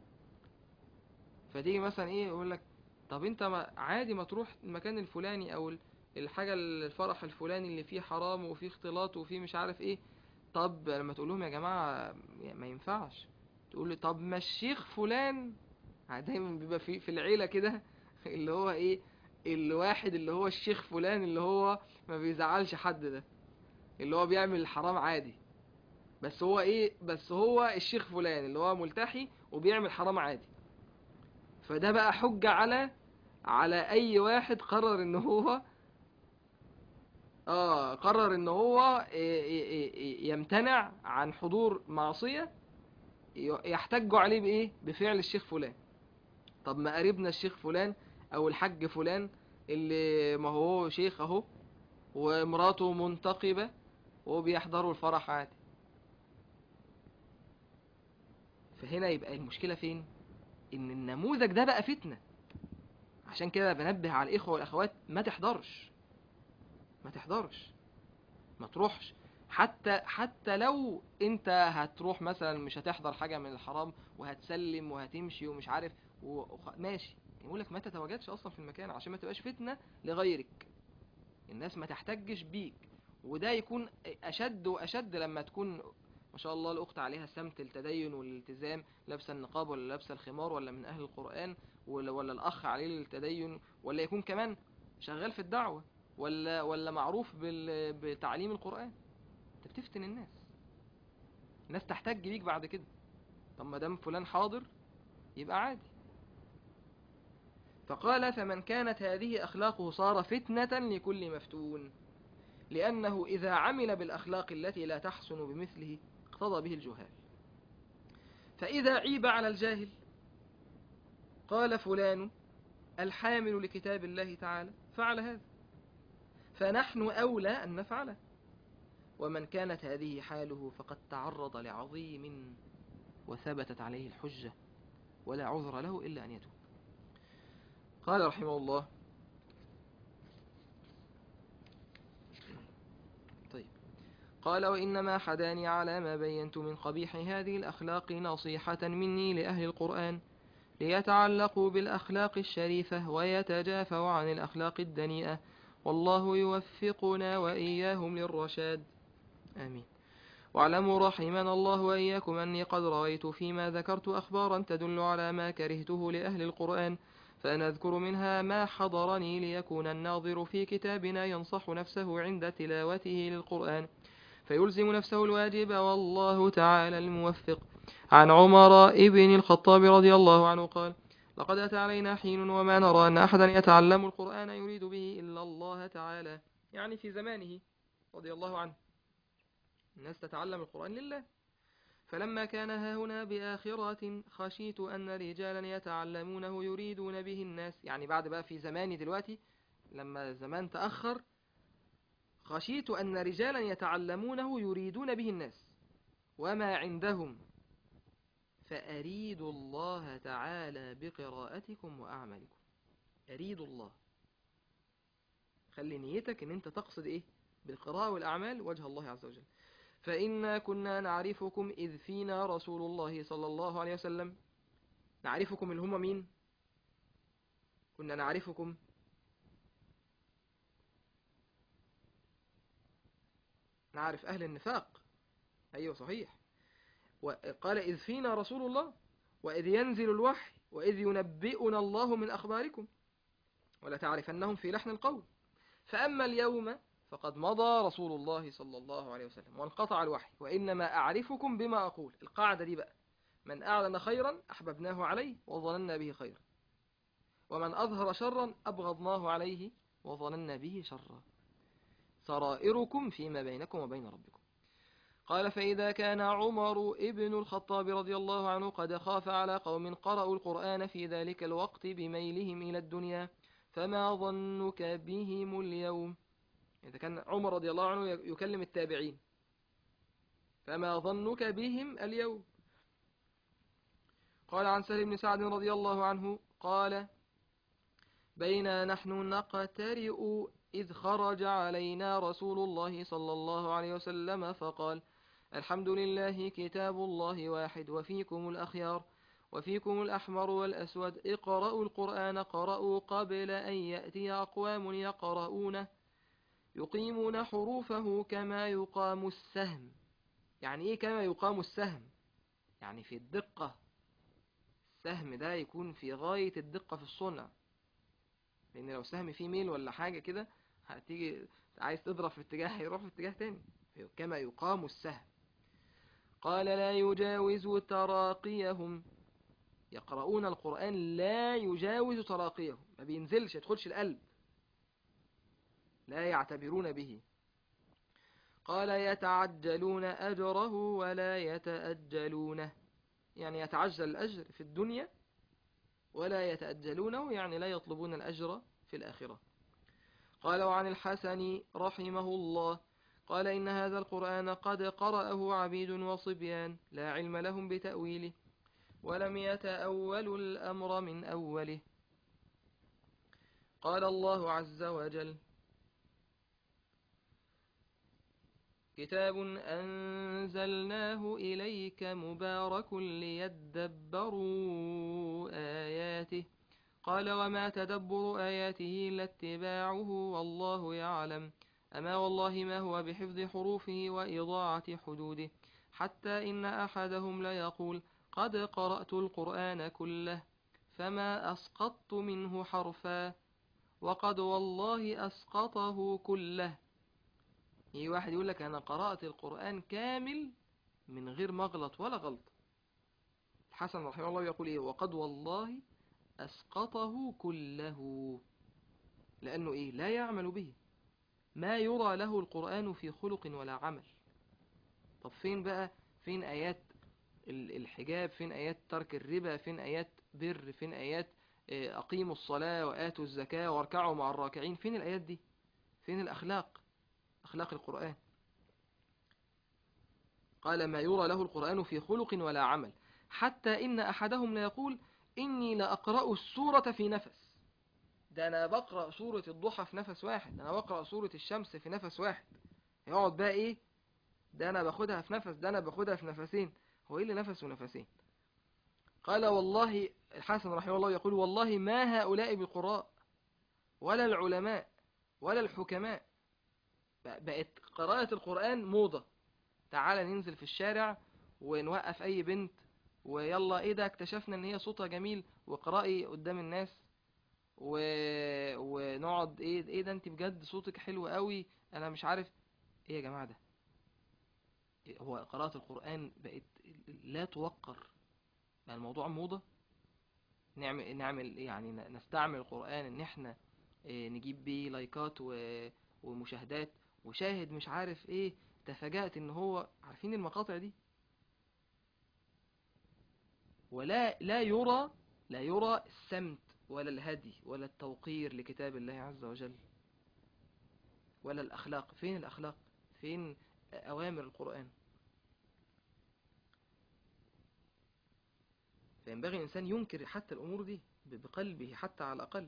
فتيجي مثلا ايه يقول لك طب انت ما عادي ما تروح المكان الفلاني او الحاجة الفرح الفلاني اللي فيه حرام وفيه اختلاط وفيه مش عارف ايه طب لما تقول لهم يا جماعة ما ينفعش تقول لي طب ما الشيخ فلان دايما بيبقى في في العيلة كده اللي هو ايه الواحد اللي هو الشيخ فلان اللي هو ما بيزعلش حد ده اللي هو بيعمل الحرام عادي بس هو ايه بس هو الشيخ فلان اللي هو ملتحي وبيعمل حرام عادي فده بقى حجة على على اي واحد قرر ان هو اه قرر ان هو يمتنع عن حضور معصية يحتجوا عليه بايه بفعل الشيخ فلان طب ما قريبنا الشيخ فلان او الحج فلان اللي ما هو شيخ اهو ومراته منتقبة وبيحضروا الفرح عادي فهنا يبقى المشكلة فين ان النموذج ده بقى فتنة عشان كده بنبه على الاخوة والاخوات ما تحضرش ما تحضرش ما تروحش حتى حتى لو انت هتروح مثلا مش هتحضر حاجة من الحرام وهتسلم وهتمشي ومش عارف وخ... ماشي يقول لك ما تتواجدش اصلا في المكان عشان ما تبقاش فتنة لغيرك الناس ما تحتجش بيك وده يكون اشد واشد لما تكون ما شاء الله الاخت عليها سمت التدين والالتزام لابسه النقاب ولا لابسه الخمار ولا من اهل القرآن ولا, ولا الاخ عليه التدين ولا يكون كمان شغال في الدعوة ولا ولا معروف بال... بتعليم القرآن انت بتفتن الناس الناس تحتج بيك بعد كده طب ما دام فلان حاضر يبقى عادي فقال فمن كانت هذه أخلاقه صار فتنة لكل مفتون لأنه إذا عمل بالأخلاق التي لا تحسن بمثله اقتضى به الجهال فإذا عيب على الجاهل قال فلان الحامل لكتاب الله تعالى فعل هذا فنحن أولى أن نفعله ومن كانت هذه حاله فقد تعرض لعظيم وثبتت عليه الحجة ولا عذر له إلا أن يتوب قال رحمه الله طيب قال وإنما حداني على ما بينت من قبيح هذه الأخلاق نصيحة مني لأهل القرآن ليتعلقوا بالأخلاق الشريفة ويتجافوا عن الأخلاق الدنيئة والله يوفقنا وإياهم للرشاد آمين واعلموا رحمنا الله وإياكم أني قد رأيت فيما ذكرت أخبارا تدل على ما كرهته لأهل القرآن فأنا أذكر منها ما حضرني ليكون الناظر في كتابنا ينصح نفسه عند تلاوته للقرآن فيلزم نفسه الواجب والله تعالى الموفق عن عمر ابن الخطاب رضي الله عنه قال لقد أتى علينا حين وما نرى أن أحدا يتعلم القرآن يريد به إلا الله تعالى يعني في زمانه رضي الله عنه الناس تتعلم القرآن لله فلما كان ها هنا بآخرات خشيت أن رجالا يتعلمونه يريدون به الناس يعني بعد بقى في زماني دلوقتي لما زمان تأخر خشيت أن رجالا يتعلمونه يريدون به الناس وما عندهم فأريد الله تعالى بقراءتكم وأعمالكم أريد الله خلي نيتك ان انت تقصد ايه بالقراءة والأعمال وجه الله عز وجل فإنا كنا نعرفكم إذ فينا رسول الله صلى الله عليه وسلم نعرفكم اللي هم مين كنا نعرفكم نعرف أهل النفاق أيوة صحيح وقال إذ فينا رسول الله وإذ ينزل الوحي وإذ ينبئنا الله من أخباركم ولا تعرفنهم في لحن القول فأما اليوم فقد مضى رسول الله صلى الله عليه وسلم وانقطع الوحي وإنما أعرفكم بما أقول القاعدة دي بقى من أعلن خيرا أحببناه عليه وظننا به خيرا ومن أظهر شرا أبغضناه عليه وظننا به شرا سرائركم فيما بينكم وبين ربكم قال فإذا كان عمر ابن الخطاب رضي الله عنه قد خاف على قوم قرأوا القرآن في ذلك الوقت بميلهم إلى الدنيا فما ظنك بهم اليوم إذا كان عمر رضي الله عنه يكلم التابعين فما ظنك بهم اليوم قال عن سهل بن سعد رضي الله عنه قال بينا نحن نقترئ إذ خرج علينا رسول الله صلى الله عليه وسلم فقال الحمد لله كتاب الله واحد وفيكم الأخيار وفيكم الأحمر والأسود اقرأوا القرآن قرأوا قبل أن يأتي أقوام يقرؤونه يقيمون حروفه كما يقام السهم يعني إيه كما يقام السهم يعني في الدقة السهم ده يكون في غاية الدقة في الصنع لأن لو سهم فيه ميل ولا حاجة كده هتيجي عايز تضرب في اتجاه هيروح في اتجاه تاني كما يقام السهم قال لا يجاوز تراقيهم يقرؤون القرآن لا يجاوز تراقيهم ما بينزلش يدخلش القلب لا يعتبرون به قال يتعجلون أجره ولا يتأجلونه يعني يتعجل الأجر في الدنيا ولا يتأجلونه يعني لا يطلبون الأجر في الآخرة قال وعن الحسن رحمه الله قال إن هذا القرآن قد قرأه عبيد وصبيان لا علم لهم بتأويله ولم يتأولوا الأمر من أوله قال الله عز وجل كتاب أنزلناه إليك مبارك ليدبروا آياته قال وما تدبر آياته إلا اتباعه والله يعلم أما والله ما هو بحفظ حروفه وإضاعة حدوده حتى إن أحدهم ليقول قد قرأت القرآن كله فما أسقطت منه حرفا وقد والله أسقطه كله يجي واحد يقول لك أنا قرأت القرآن كامل من غير مغلط ولا غلط الحسن رحمه الله يقول إيه وقد والله أسقطه كله لأنه إيه لا يعمل به ما يرى له القرآن في خلق ولا عمل طب فين بقى فين آيات الحجاب فين آيات ترك الربا فين آيات بر فين آيات أقيموا الصلاة وآتوا الزكاة واركعوا مع الراكعين فين الآيات دي فين الأخلاق أخلاق القرآن قال ما يرى له القرآن في خلق ولا عمل حتى إن أحدهم ليقول إني لأقرأ السورة في نفس ده أنا بقرأ سورة الضحى في نفس واحد ده أنا بقرأ سورة الشمس في نفس واحد يقعد بقى إيه ده أنا باخدها في نفس ده أنا باخدها في نفسين هو إيه اللي نفس ونفسين قال والله الحسن رحمه الله يقول والله ما هؤلاء بالقراء ولا العلماء ولا الحكماء بقت قراءة القرآن موضة تعال ننزل في الشارع ونوقف أي بنت ويلا ايه ده اكتشفنا ان هي صوتها جميل وقرأي قدام الناس و... ونقعد ايه ايه ده انت بجد صوتك حلو قوي انا مش عارف ايه يا جماعة ده هو قراءة القرآن بقت لا توقر يعني الموضوع موضة نعمل نعمل يعني نستعمل القرآن ان احنا إيه، نجيب بيه لايكات و- ومشاهدات وشاهد مش عارف ايه تفاجأت ان هو عارفين المقاطع دي ولا لا يرى لا يرى السمت ولا الهدي ولا التوقير لكتاب الله عز وجل ولا الأخلاق فين الأخلاق فين أوامر القرآن فينبغي الإنسان ينكر حتى الأمور دي بقلبه حتى على الأقل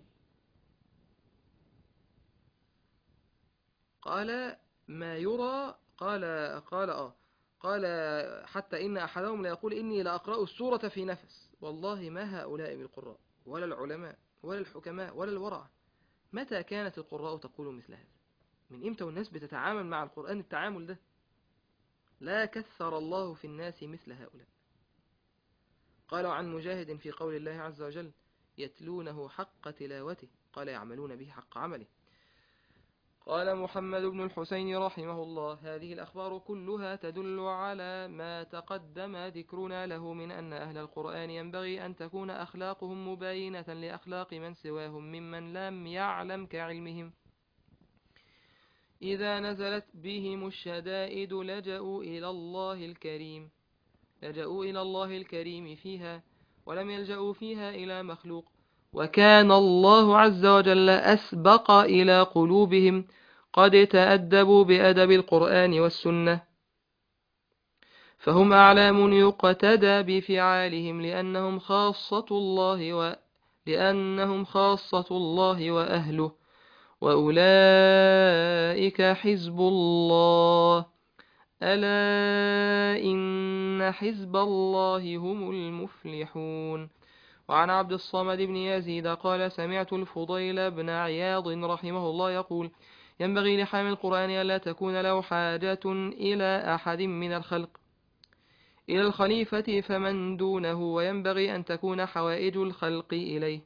قال ما يرى قال قال آه قال حتى إن أحدهم لا يقول إني لأقرأ السورة في نفس والله ما هؤلاء بالقراء ولا العلماء ولا الحكماء ولا الورع متى كانت القراء تقول مثل هذا من إمتى والناس بتتعامل مع القرآن التعامل ده لا كثر الله في الناس مثل هؤلاء قالوا عن مجاهد في قول الله عز وجل يتلونه حق تلاوته قال يعملون به حق عمله قال محمد بن الحسين رحمه الله هذه الأخبار كلها تدل على ما تقدم ذكرنا له من أن أهل القرآن ينبغي أن تكون أخلاقهم مباينة لأخلاق من سواهم ممن لم يعلم كعلمهم إذا نزلت بهم الشدائد لجأوا إلى الله الكريم لجأوا إلى الله الكريم فيها ولم يلجأوا فيها إلى مخلوق وكان الله عز وجل أسبق إلى قلوبهم قد تأدبوا بأدب القرآن والسنة فهم أعلام يقتدى بفعالهم لأنهم خاصة الله و لأنهم خاصة الله وأهله وأولئك حزب الله ألا إن حزب الله هم المفلحون وعن عبد الصمد بن يزيد قال سمعت الفضيل بن عياض رحمه الله يقول ينبغي لحامل القرآن ألا تكون له حاجة إلى أحد من الخلق إلى الخليفة فمن دونه وينبغي أن تكون حوائج الخلق إليه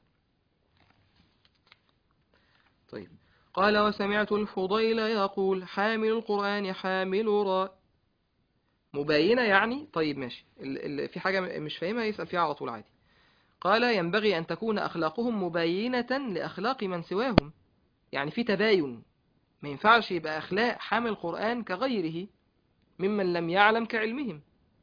طيب قال وسمعت الفضيل يقول حامل القرآن حامل راء مباينة يعني طيب ماشي ال- ال- في حاجة مش فاهمها يسأل فيها على طول عادي قال ينبغي أن تكون أخلاقهم مباينة لأخلاق من سواهم يعني في تباين ما ينفعش يبقى أخلاق حامل القرآن كغيره ممن لم يعلم كعلمهم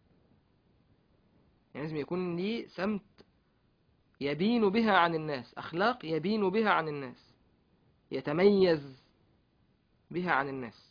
يعني لازم يكون ليه سمت يبين بها عن الناس أخلاق يبين بها عن الناس يتميز بها عن الناس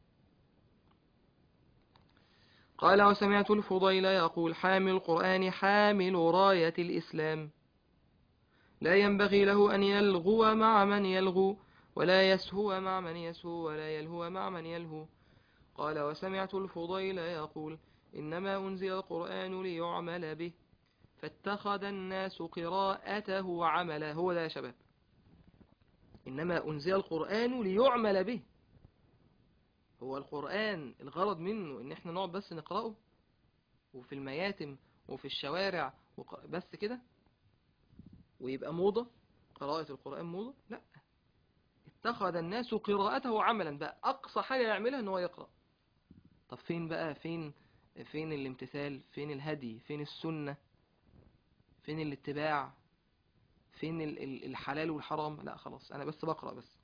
قال وسمعت الفضيل يقول حامل القرآن حامل راية الإسلام لا ينبغي له أن يلغو مع من يلغو ولا يسهو مع من يسهو ولا يلهو مع من يلهو قال وسمعت الفضيل يقول إنما أنزل القرآن ليعمل به فاتخذ الناس قراءته عملا هو ده يا شباب إنما أنزل القرآن ليعمل به هو القرآن الغرض منه إن إحنا نقعد بس نقرأه وفي المياتم وفي الشوارع وق- بس كده ويبقى موضة قراءة القرآن موضة لا اتخذ الناس قراءته عملا بقى أقصى حاجة يعملها إن هو يقرأ طب فين بقى فين فين الامتثال فين الهدي فين السنة فين الاتباع فين ال- ال- الحلال والحرام لا خلاص أنا بس بقرأ بس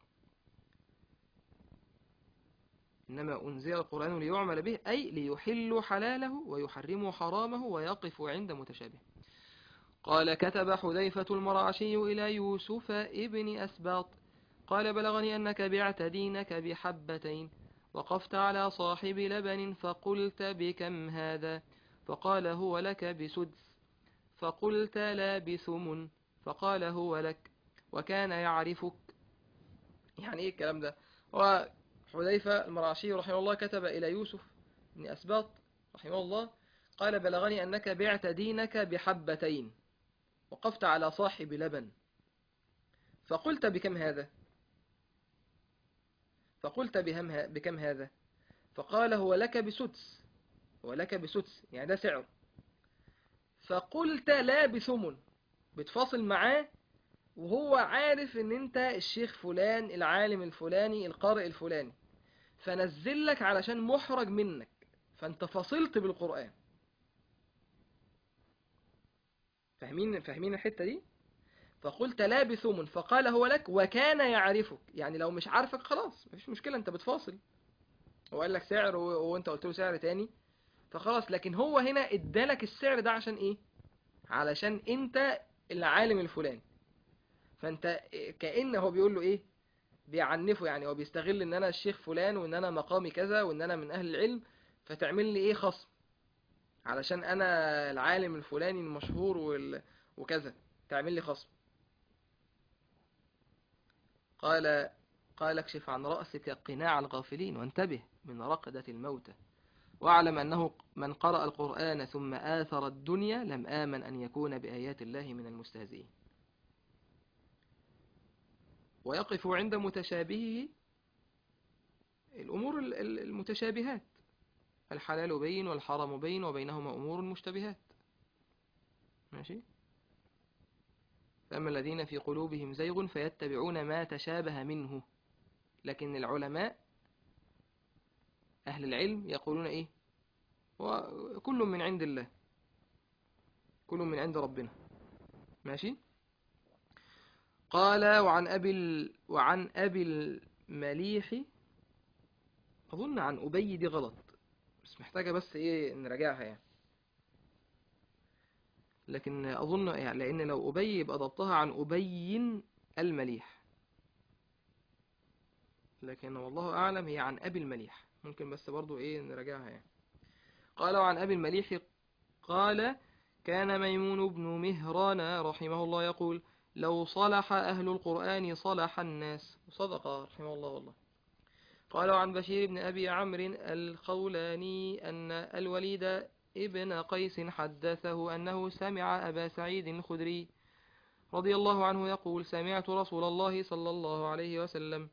إنما أنزل القرآن ليعمل به أي ليحل حلاله ويحرم حرامه ويقف عند متشابه قال كتب حذيفة المرعشي إلى يوسف ابن أسباط قال بلغني أنك بعت دينك بحبتين وقفت على صاحب لبن فقلت بكم هذا فقال هو لك بسدس فقلت لا بثمن فقال هو لك وكان يعرفك يعني ايه الكلام ده هو حذيفة المرعشي رحمه الله كتب إلى يوسف بن أسباط رحمه الله قال بلغني أنك بعت دينك بحبتين وقفت على صاحب لبن فقلت بكم هذا فقلت بهم ه- بكم هذا فقال هو لك بسدس هو لك بسدس يعني ده سعر فقلت لا بثمن بتفاصل معاه وهو عارف ان انت الشيخ فلان العالم الفلاني القارئ الفلاني فنزل لك علشان محرج منك فانت فصلت بالقرآن فاهمين فاهمين الحتة دي فقلت لا بثمن فقال هو لك وكان يعرفك يعني لو مش عارفك خلاص مفيش مشكلة انت بتفاصل هو قال لك سعر و- وانت قلت له سعر تاني فخلاص لكن هو هنا ادالك السعر ده عشان ايه علشان انت العالم الفلاني فانت كأن هو بيقول له ايه بيعنفه يعني هو بيستغل ان انا الشيخ فلان وان انا مقامي كذا وان انا من اهل العلم فتعمل لي ايه خصم علشان انا العالم الفلاني المشهور وال... وكذا تعمل لي خصم قال قال اكشف عن رأسك قناع الغافلين وانتبه من رقدة الموتى واعلم أنه من قرأ القرآن ثم آثر الدنيا لم آمن أن يكون بآيات الله من المستهزئين ويقف عند متشابهه الأمور ال- ال- المتشابهات الحلال بين والحرام بين وبينهما أمور مشتبهات ماشي فأما الذين في قلوبهم زيغ فيتبعون ما تشابه منه لكن العلماء أهل العلم يقولون إيه وكل من عند الله كل من عند ربنا ماشي قال وعن أبي ال... وعن أبي المليح أظن عن أبي دي غلط بس محتاجة بس إيه نراجعها يعني لكن أظن يعني لأن لو أبي يبقى ضبطها عن أبي المليح لكن والله أعلم هي عن أبي المليح ممكن بس برضو إيه نراجعها يعني قال وعن أبي المليح قال كان ميمون بن مهران رحمه الله يقول لو صلح أهل القرآن صلح الناس صدق رحمه الله والله قال عن بشير بن أبي عمرو الخولاني أن الوليد ابن قيس حدثه أنه سمع أبا سعيد الخدري رضي الله عنه يقول سمعت رسول الله صلى الله عليه وسلم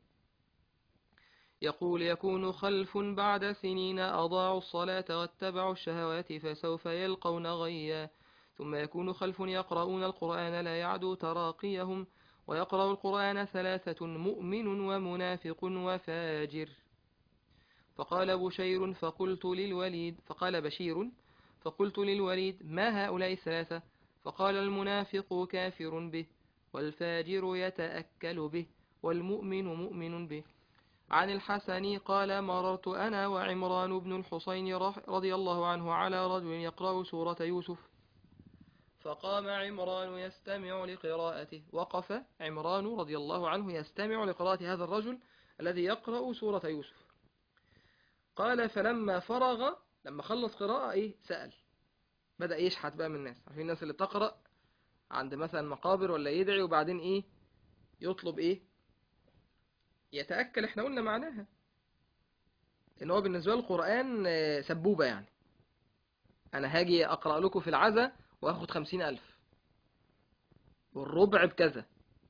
يقول يكون خلف بعد سنين أضاعوا الصلاة واتبعوا الشهوات فسوف يلقون غيا ثم يكون خلف يقرؤون القرآن لا يعدو تراقيهم ويقرأ القرآن ثلاثة مؤمن ومنافق وفاجر فقال بشير فقلت للوليد فقال بشير فقلت للوليد ما هؤلاء الثلاثة فقال المنافق كافر به والفاجر يتأكل به والمؤمن مؤمن به عن الحسن قال مررت أنا وعمران بن الحصين رح- رضي الله عنه على رجل يقرأ سورة يوسف فقام عمران يستمع لقراءته وقف عمران رضي الله عنه يستمع لقراءة هذا الرجل الذي يقرأ سورة يوسف قال فلما فرغ لما خلص قراءة إيه سأل بدأ يشحت بقى من الناس عارفين الناس اللي تقرأ عند مثلا مقابر ولا يدعي وبعدين إيه يطلب إيه يتأكل احنا قلنا معناها ان هو بالنسبة له القرآن آه، سبوبة يعني انا هاجي اقرأ لكم في العزة واخد خمسين الف والربع بكذا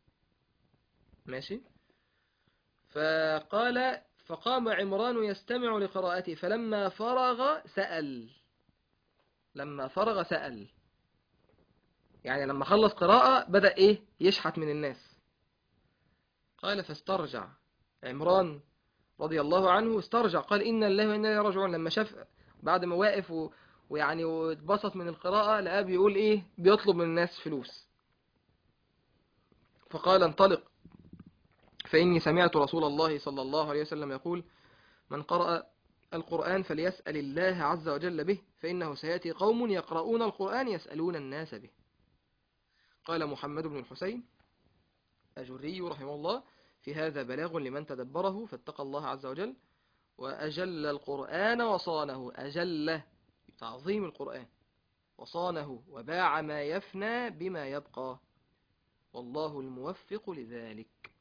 ماشي فقال فقام عمران يستمع لقراءته فلما فرغ سأل لما فرغ سأل يعني لما خلص قراءة بدأ ايه يشحت من الناس قال فاسترجع عمران رضي الله عنه استرجع قال إن الله وإنا إليه راجعون لما شاف بعد ما واقف و... ويعني واتبسط من القراءة لقاه بيقول إيه بيطلب من الناس فلوس فقال انطلق فإني سمعت رسول الله صلى الله عليه وسلم يقول من قرأ القرآن فليسأل الله عز وجل به فإنه سيأتي قوم يقرؤون القرآن يسألون الناس به قال محمد بن الحسين أجري رحمه الله في هذا بلاغ لمن تدبره فاتقى الله عز وجل وأجل القرآن وصانه أجل تعظيم القرآن وصانه وباع ما يفنى بما يبقى والله الموفق لذلك